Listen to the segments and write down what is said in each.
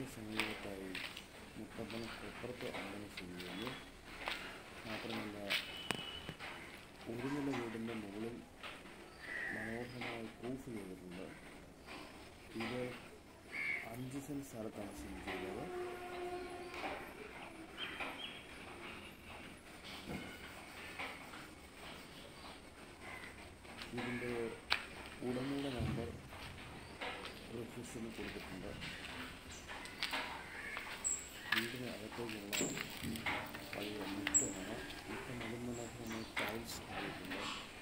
സമീപത്തായി മുത്തപ്പന കൊപ്പറത്ത് അമ്പലം സ്ഥിതി ചെയ്യുന്നു മാത്രമല്ല ഒരു നില വീടിൻ്റെ മുകളിൽ മനോഹരമായി പ്രൂഫ് ചെയ്തിട്ടുണ്ട് ഇത് അഞ്ച് സെൻറ്റ് സ്ഥലത്താണ് സ്ഥിതി ചെയ്യുന്നത് ഇതിൻ്റെ ഉടമയുടെ നമ്പർ റിഫ്യൂഷന് കൊടുത്തിട്ടുണ്ട് വീടിന് അകത്തേക്കുള്ള പഴയ മുറ്റമാണ് മുറ്റം അതിമനോഹരമായി ടൈൽസ് ആയിട്ടുണ്ട്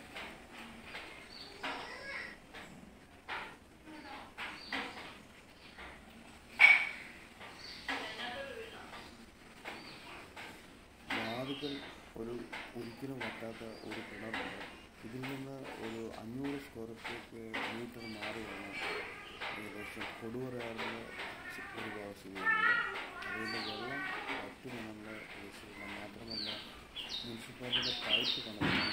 വാതിക്കൽ ഒരു ഒരിക്കലും വറ്റാത്ത ഒരു കിണറുണ്ട് ഇതിൽ നിന്ന് ഒരു അഞ്ഞൂറ് സ്ക്വയർ ഫീറ്റ് മീറ്റർ മാറിയാണ് ഏകദേശം കൊടുവറയാറിന് ഒരു ഭാഗം സ്ഥിതി ചെയ്യുന്നത് അതുകൊണ്ട് വെള്ളം വറ്റുമെന്നുള്ള പ്രതീക്ഷിക്കണം മാത്രമല്ല മുനിസിപ്പാലിറ്റിയുടെ പൈപ്പ് കണക്ഷൻ